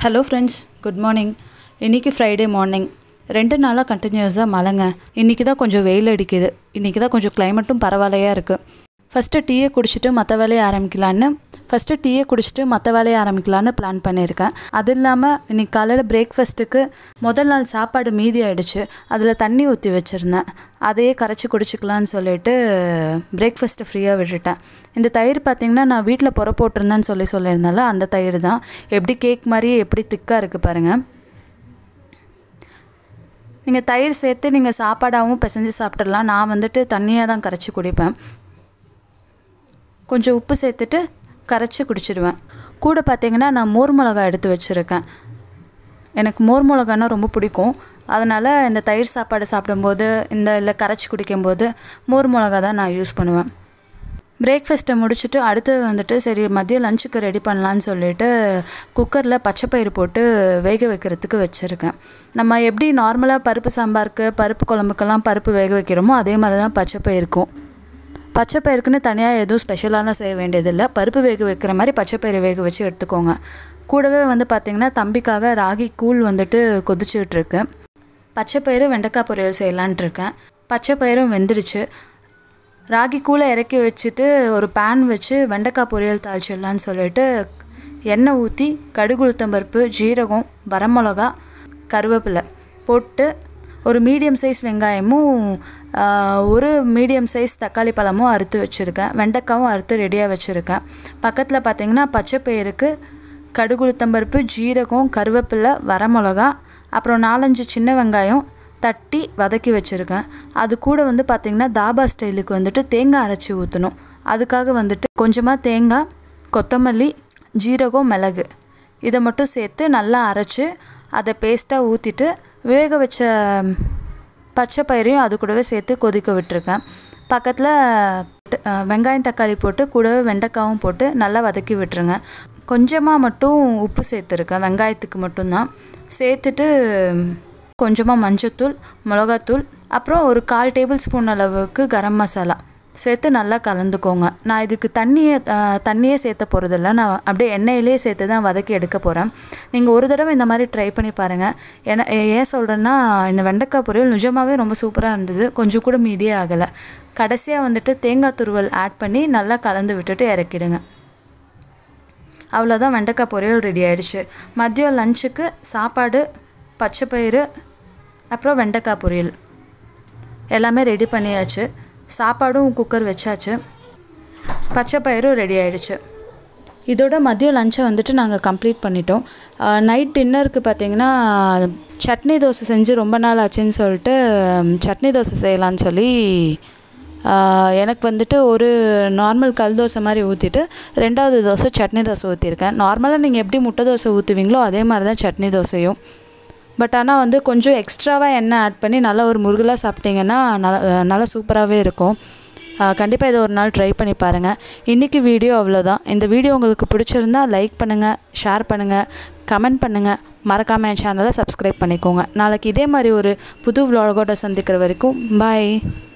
hello friends good morning இன்றைக்கி Friday morning ரெண்டு நாளாக கண்டினியூஸாக மழைங்க இன்றைக்கி தான் கொஞ்சம் வெயில் அடிக்குது இன்றைக்கி தான் கொஞ்சம் கிளைமேட்டும் பரவாயில்லையாக இருக்குது ஃபஸ்ட்டு டீயை குடிச்சிட்டு மற்ற வேலையை ஆரம்பிக்கலான்னு ஃபஸ்ட்டு டீயை குடிச்சிட்டு மற்ற வேலையை ஆரம்பிக்கலான்னு பிளான் பண்ணியிருக்கேன் அது இல்லாமல் இன்றைக்கி காலையில் பிரேக்ஃபாஸ்ட்டுக்கு முதல் நாள் சாப்பாடு மீதி ஆயிடுச்சு அதில் தண்ணி ஊற்றி வச்சுருந்தேன் அதையே கரைச்சி குடிச்சிக்கலான்னு சொல்லிட்டு பிரேக்ஃபாஸ்ட்டை ஃப்ரீயாக விட்டுட்டேன் இந்த தயிர் பார்த்திங்கன்னா நான் வீட்டில் புற போட்டிருந்தேன்னு சொல்லி சொல்லியிருந்தால அந்த தயிர் தான் எப்படி கேக் மாதிரி எப்படி திக்காக இருக்குது பாருங்கள் நீங்கள் தயிர் சேர்த்து நீங்கள் சாப்பாடாகவும் பிசைஞ்சு சாப்பிட்றலாம் நான் வந்துட்டு தண்ணியாக தான் கரைச்சி குடிப்பேன் கொஞ்சம் உப்பு சேர்த்துட்டு கரைச்சி குடிச்சிடுவேன் கூட பார்த்தீங்கன்னா நான் மோர் மிளகா எடுத்து வச்சுருக்கேன் எனக்கு மோர் மிளகான்னா ரொம்ப பிடிக்கும் அதனால் இந்த தயிர் சாப்பாடு சாப்பிடும்போது இந்த இல்லை கரைச்சி குடிக்கும்போது மோர் மிளகா தான் நான் யூஸ் பண்ணுவேன் பிரேக்ஃபாஸ்ட்டை முடிச்சுட்டு அடுத்து வந்துட்டு சரி மதியம் லஞ்சுக்கு ரெடி பண்ணலான்னு சொல்லிட்டு குக்கரில் பச்சைப்பயிறு போட்டு வேக வைக்கிறதுக்கு வச்சுருக்கேன் நம்ம எப்படி நார்மலாக பருப்பு சாம்பாருக்கு பருப்பு குழம்புக்கெல்லாம் பருப்பு வேக வைக்கிறோமோ அதே மாதிரி தான் பச்சைப்பயிருக்கும் பச்சைப்பயிருக்குன்னு தனியாக எதுவும் ஸ்பெஷலான செய்ய வேண்டியதில்லை பருப்பு வேக வைக்கிற மாதிரி பச்சைப்பயிறு வேக வச்சு எடுத்துக்கோங்க கூடவே வந்து பார்த்திங்கன்னா தம்பிக்காக ராகி கூழ் வந்துட்டு கொதிச்சுட்ருக்கு பச்சைப்பயிறு வெண்டைக்காய் பொரியல் செய்யலான்ட்டு இருக்கேன் பச்சைப்பயிரும் வெந்துடுச்சு ராகி கூழை இறக்கி வச்சுட்டு ஒரு பேன் வச்சு வெண்டைக்காய் பொரியல் தாளிச்சிடலான்னு சொல்லிட்டு எண்ணெய் ஊற்றி கடுகு உளுத்தம்பருப்பு ஜீரகம் வரமிளகா கருவேப்பிலை போட்டு ஒரு மீடியம் சைஸ் வெங்காயமும் ஒரு மீடியம் சைஸ் தக்காளி பழமும் அறுத்து வச்சுருக்கேன் வெண்டைக்காவும் அறுத்து ரெடியாக வச்சுருக்கேன் பக்கத்தில் பார்த்திங்கன்னா பச்சைப்பயிருக்கு கடுகு உளுத்தம்பருப்பு ஜீரகம் கருவேப்பிலை வரமிளகா அப்புறம் நாலஞ்சு சின்ன வெங்காயம் தட்டி வதக்கி வச்சுருக்கேன் அது கூட வந்து பார்த்திங்கன்னா தாபா ஸ்டைலுக்கு வந்துட்டு தேங்காய் அரைச்சி ஊற்றணும் அதுக்காக வந்துட்டு கொஞ்சமாக தேங்காய் கொத்தமல்லி ஜீரகம் மிளகு இதை மட்டும் சேர்த்து நல்லா அரைச்சி அதை பேஸ்ட்டாக ஊற்றிட்டு வேக வச்ச பச்சை பயிரையும் அது கூடவே சேர்த்து கொதிக்க விட்டுருக்கேன் பக்கத்தில் வெங்காயம் தக்காளி போட்டு கூடவே வெண்டைக்காவும் போட்டு நல்லா வதக்கி விட்டுருங்க கொஞ்சமாக மட்டும் உப்பு சேர்த்துருக்கேன் வெங்காயத்துக்கு மட்டும்தான் சேர்த்துட்டு கொஞ்சமாக மஞ்சத்தூள் மிளகாத்தூள் அப்புறம் ஒரு கால் டேபிள் ஸ்பூன் அளவுக்கு கரம் மசாலா சேர்த்து நல்லா கலந்துக்கோங்க நான் இதுக்கு தண்ணியை தண்ணியே சேர்த்த போகிறதில்ல நான் அப்படியே எண்ணெயிலே சேர்த்து தான் வதக்கி எடுக்க போகிறேன் நீங்கள் ஒரு தடவை இந்த மாதிரி ட்ரை பண்ணி பாருங்கள் ஏன்னா ஏன் சொல்கிறேன்னா இந்த வெண்டைக்காய் பொரியல் நிஜமாகவே ரொம்ப சூப்பராக இருந்தது கொஞ்சம் கூட மீதியே ஆகலை கடைசியாக வந்துட்டு தேங்காய் துருவல் ஆட் பண்ணி நல்லா கலந்து விட்டுட்டு இறக்கிடுங்க அவ்வளோதான் வெண்டைக்காய் பொரியல் ரெடி ஆகிடுச்சு மதியம் லஞ்சுக்கு சாப்பாடு பச்சைப்பயிறு அப்புறம் வெண்டைக்காய் பொரியல் எல்லாமே ரெடி பண்ணியாச்சு சாப்பாடும் குக்கர் வச்சாச்சு பச்சைப்பயிரும் ரெடி ஆகிடுச்சு இதோட மதியம் லஞ்சை வந்துட்டு நாங்கள் கம்ப்ளீட் பண்ணிட்டோம் நைட் டின்னருக்கு பார்த்தீங்கன்னா சட்னி தோசை செஞ்சு ரொம்ப நாள் ஆச்சுன்னு சொல்லிட்டு சட்னி தோசை செய்யலான்னு சொல்லி எனக்கு வந்துட்டு ஒரு நார்மல் கல் தோசை மாதிரி ஊற்றிட்டு ரெண்டாவது தோசை சட்னி தோசை ஊற்றிருக்கேன் நார்மலாக நீங்கள் எப்படி முட்டை தோசை ஊற்றுவீங்களோ அதே மாதிரி தான் சட்னி தோசையும் பட் ஆனால் வந்து கொஞ்சம் எக்ஸ்ட்ராவாக எண்ணெய் ஆட் பண்ணி நல்லா ஒரு முருகலாக சாப்பிட்டிங்கன்னா நல்லா நல்லா சூப்பராகவே இருக்கும் கண்டிப்பாக இதை ஒரு நாள் ட்ரை பண்ணி பாருங்கள் இன்றைக்கி வீடியோ அவ்வளோதான் இந்த வீடியோ உங்களுக்கு பிடிச்சிருந்தா லைக் பண்ணுங்கள் ஷேர் பண்ணுங்கள் கமெண்ட் பண்ணுங்கள் மறக்காமல் என் சேனலை சப்ஸ்கிரைப் பண்ணிக்கோங்க நாளைக்கு இதே மாதிரி ஒரு புது விலாகோட சந்திக்கிற வரைக்கும் பாய்